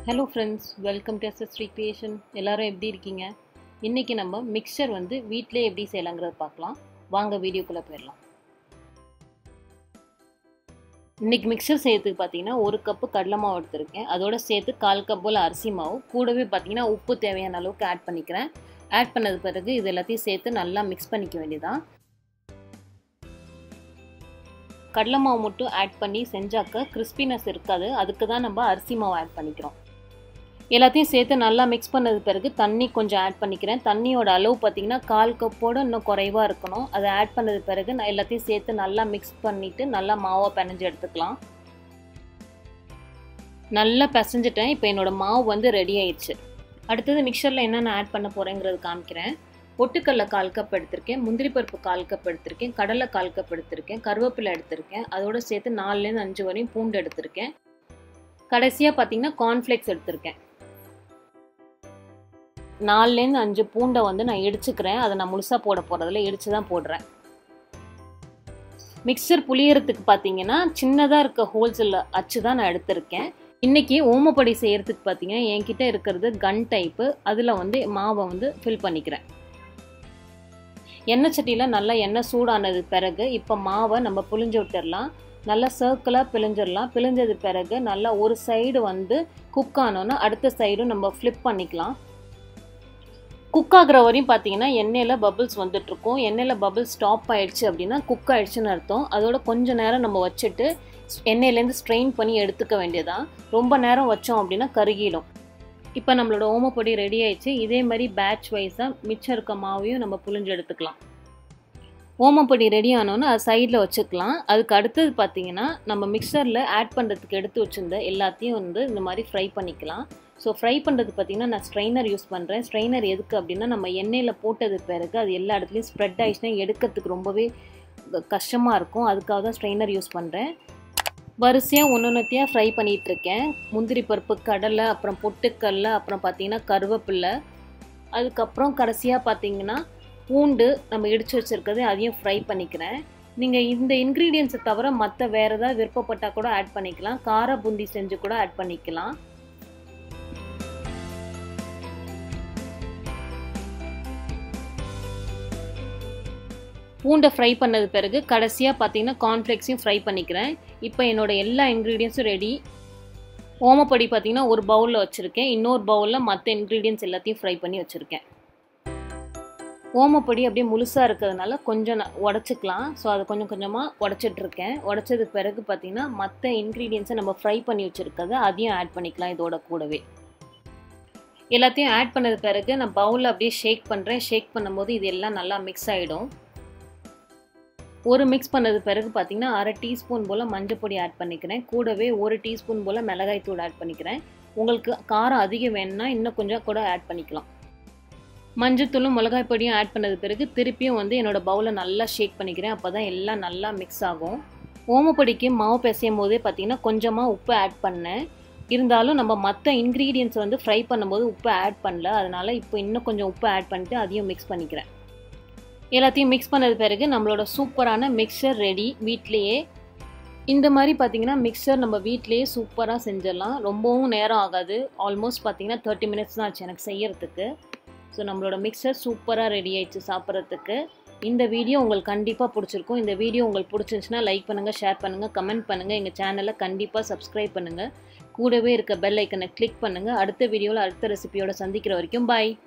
hello friends welcome to SS recreation எல்லாரும் எப்படி இருக்கீங்க இன்றைக்கி நம்ம மிக்சர் வந்து வீட்டிலே எப்படி செய்யலாங்கிறத பார்க்கலாம் வாங்க வீடியோக்குள்ளே போயிடலாம் இன்றைக்கி மிக்சர் செய்யறதுக்கு பார்த்தீங்கன்னா ஒரு கப்பு கடலை மாவு எடுத்திருக்கேன் அதோட சேர்த்து கால் கப் போல் அரிசி மாவு கூடவே பார்த்தீங்கன்னா உப்பு தேவையான அளவுக்கு ஆட் பண்ணிக்கிறேன் ஆட் பண்ணது பிறகு இது எல்லாத்தையும் சேர்த்து நல்லா மிக்ஸ் பண்ணிக்க வேண்டியதான் கடலை மாவு மட்டும் ஆட் பண்ணி செஞ்சாக்க கிறிஸ்பினஸ் இருக்காது அதுக்கு தான் நம்ம அரிசி மாவு ஆட் பண்ணிக்கிறோம் எல்லாத்தையும் சேர்த்து நல்லா மிக்ஸ் பண்ணது பிறகு தண்ணி கொஞ்சம் ஆட் பண்ணிக்கிறேன் தண்ணியோட அளவு பார்த்திங்கன்னா கால் கப்போடு இன்னும் குறைவாக இருக்கணும் அதை ஆட் பண்ணது பிறகு நான் எல்லாத்தையும் சேர்த்து நல்லா மிக்ஸ் பண்ணிவிட்டு நல்லா மாவை பிணைஞ்சு எடுத்துக்கலாம் நல்லா பிசைஞ்சிட்டேன் இப்போ என்னோடய மாவு வந்து ரெடி ஆயிடுச்சு அடுத்தது மிக்சரில் என்னென்ன ஆட் பண்ண போகிறேங்கிறது காமிக்கிறேன் பொட்டுக்கடலை கால் கப் எடுத்திருக்கேன் முந்திரி பருப்பு கால் கப் எடுத்திருக்கேன் கடலை கால் கப் எடுத்திருக்கேன் கருவேப்பிலை எடுத்திருக்கேன் அதோட சேர்த்து நாலுலேருந்து அஞ்சு வரையும் பூண்டு எடுத்திருக்கேன் கடைசியாக பார்த்தீங்கன்னா கார்ன்ஃப்ளேக்ஸ் எடுத்திருக்கேன் நாலுலேருந்து அஞ்சு பூண்டை வந்து நான் இடிச்சுக்கிறேன் அதை நான் முழுசாக போட போகிறதில்ல இடித்து தான் போடுறேன் மிக்சர் புளியறதுக்கு பார்த்தீங்கன்னா சின்னதாக இருக்க ஹோல்ஸில் அச்சு தான் நான் எடுத்திருக்கேன் இன்றைக்கி ஓமப்படி செய்கிறதுக்கு பார்த்தீங்கன்னா என்கிட்ட இருக்கிறது கன் டைப்பு அதில் வந்து மாவை வந்து ஃபில் பண்ணிக்கிறேன் எண்ணெய் சட்டியில் நல்லா எண்ணெய் சூடானது பிறகு இப்போ மாவை நம்ம புளிஞ்சு விட்டுடலாம் நல்லா சர்க்கிளாக பிழிஞ்சிடலாம் பிழிஞ்சது பிறகு நல்லா ஒரு சைடு வந்து குக் ஆனோன்னா அடுத்த சைடும் நம்ம ஃப்ளிப் பண்ணிக்கலாம் குக் ஆகிற வரையும் பார்த்தீங்கன்னா எண்ணெயில் பபிள்ஸ் வந்துட்டுருக்கும் எண்ணெயில் பபிள்ஸ் ஸ்டாப் ஆயிடுச்சு அப்படின்னா குக் ஆயிடுச்சுன்னு அர்த்தம் அதோட கொஞ்சம் நேரம் நம்ம வச்சுட்டு எண்ணெயிலேருந்து ஸ்ட்ரெயின் பண்ணி எடுத்துக்க வேண்டியதான் ரொம்ப நேரம் வச்சோம் அப்படின்னா கருகிடும் இப்போ நம்மளோட ஓமப்பொடி ரெடி ஆயிடுச்சு இதே மாதிரி பேட்ச் வைஸாக மிச்சம் இருக்க மாவையும் நம்ம புழிஞ்சு எடுத்துக்கலாம் ஓமப்பொடி ரெடி ஆனோன்னு அது சைடில் வச்சுக்கலாம் அதுக்கு அடுத்தது பார்த்தீங்கன்னா நம்ம மிக்சரில் ஆட் பண்ணுறதுக்கு எடுத்து வச்சுருந்த எல்லாத்தையும் வந்து இந்த மாதிரி ஃப்ரை பண்ணிக்கலாம் ஸோ ஃப்ரை பண்ணுறது பார்த்திங்கன்னா நான் ஸ்ட்ரைனர் யூஸ் பண்ணுறேன் ஸ்ட்ரைனர் எதுக்கு அப்படின்னா நம்ம எண்ணெயில் போட்டது பிறகு அது எல்லா இடத்துலையும் ஸ்ப்ரெட் ஆயிடுச்சுன்னா எடுக்கிறதுக்கு ரொம்பவே கஷ்டமாக இருக்கும் அதுக்காக தான் ஸ்ட்ரைனர் யூஸ் பண்ணுறேன் வரிசையாக ஒன்று ஒன்றுத்தையாக ஃப்ரை பண்ணிகிட்ருக்கேன் முந்திரி பருப்பு கடலை அப்புறம் பொட்டுக்கடலை அப்புறம் பார்த்திங்கன்னா கருவேப்பில்லை அதுக்கப்புறம் கடைசியாக பார்த்திங்கன்னா பூண்டு நம்ம இடித்து வச்சுருக்கிறது அதையும் ஃப்ரை பண்ணிக்கிறேன் நீங்கள் இந்த இன்க்ரீடியன்ஸை தவிர மற்ற வேறு ஏதாவது விருப்பப்பட்டால் கூட ஆட் பண்ணிக்கலாம் கார பூந்தி செஞ்சு கூட ஆட் பண்ணிக்கலாம் பூண்டை ஃப்ரை பண்ணது பிறகு கடைசியாக பார்த்தீங்கன்னா கார்ன்ஃப்ளேக்ஸையும் ஃப்ரை பண்ணிக்கிறேன் இப்போ என்னோடய எல்லா இன்க்ரீடியன்ஸும் ரெடி ஓமப்பொடி பார்த்தீங்கன்னா ஒரு பவுலில் வச்சுருக்கேன் இன்னொரு பவுலில் மற்ற இன்க்ரீடியன்ஸ் எல்லாத்தையும் ஃப்ரை பண்ணி வச்சுருக்கேன் ஓமப்பொடி அப்படியே முழுசாக இருக்கிறதுனால கொஞ்சம் உடச்சிக்கலாம் ஸோ அதை கொஞ்சம் கொஞ்சமாக உடச்சிட்ருக்கேன் உடச்சது பிறகு பார்த்திங்கன்னா மற்ற இன்க்ரீடியன்ஸை நம்ம ஃப்ரை பண்ணி வச்சுருக்கத அதையும் ஆட் பண்ணிக்கலாம் இதோட கூடவே எல்லாத்தையும் ஆட் பண்ணது பிறகு நான் பவுலில் அப்படியே ஷேக் பண்ணுறேன் ஷேக் பண்ணும்போது இது எல்லாம் நல்லா மிக்ஸ் ஆகிடும் ஒரு மிக்ஸ் பண்ணது பிறகு பார்த்திங்கன்னா அரை டீஸ்பூன் போல் மஞ்சள் பொடி ஆட் பண்ணிக்கிறேன் கூடவே ஒரு டீஸ்பூன் போல் மிளகாய் தூள் ஆட் பண்ணிக்கிறேன் உங்களுக்கு காரம் அதிகம் வேணும்னா இன்னும் கொஞ்சம் கூட ஆட் பண்ணிக்கலாம் மஞ்சத்தூளும் மிளகாய் பொடியும் ஆட் பண்ணது பிறகு திருப்பியும் வந்து என்னோடய பவுலை நல்லா ஷேக் பண்ணிக்கிறேன் அப்போ தான் எல்லாம் நல்லா மிக்ஸ் ஆகும் ஓமப்பொடிக்கு மாவு பிசையும் போதே பார்த்திங்கன்னா கொஞ்சமாக உப்பு ஆட் பண்ணேன் இருந்தாலும் நம்ம மற்ற இன்க்ரீடியன்ஸ் வந்து ஃப்ரை பண்ணும்போது உப்பு ஆட் பண்ணல அதனால் இப்போ இன்னும் கொஞ்சம் உப்பு ஆட் பண்ணிட்டு அதையும் மிக்ஸ் பண்ணிக்கிறேன் எல்லாத்தையும் மிக்ஸ் பண்ணது பிறகு நம்மளோட சூப்பரான மிக்சர் ரெடி வீட்லேயே இந்த மாதிரி பார்த்திங்கன்னா மிக்சர் நம்ம வீட்லேயே சூப்பராக செஞ்சிடலாம் ரொம்பவும் நேரம் ஆகாது ஆல்மோஸ்ட் பார்த்திங்கன்னா தேர்ட்டி மினிட்ஸ் தான் ஆச்சு எனக்கு செய்யறதுக்கு ஸோ நம்மளோட மிக்சர் சூப்பராக ரெடி ஆயிடுச்சு சாப்பிட்றதுக்கு இந்த வீடியோ உங்களுக்கு கண்டிப்பாக பிடிச்சிருக்கும் இந்த வீடியோ உங்களுக்கு பிடிச்சிருந்துச்சுன்னா லைக் பண்ணுங்கள் ஷேர் பண்ணுங்கள் கமெண்ட் பண்ணுங்கள் எங்கள் சேனலை கண்டிப்பாக சப்ஸ்கிரைப் பண்ணுங்கள் கூடவே இருக்க பெல் ஐக்கனை கிளிக் பண்ணுங்கள் அடுத்த வீடியோவில் அடுத்த ரெசிபியோட சந்திக்கிற வரைக்கும் பாய்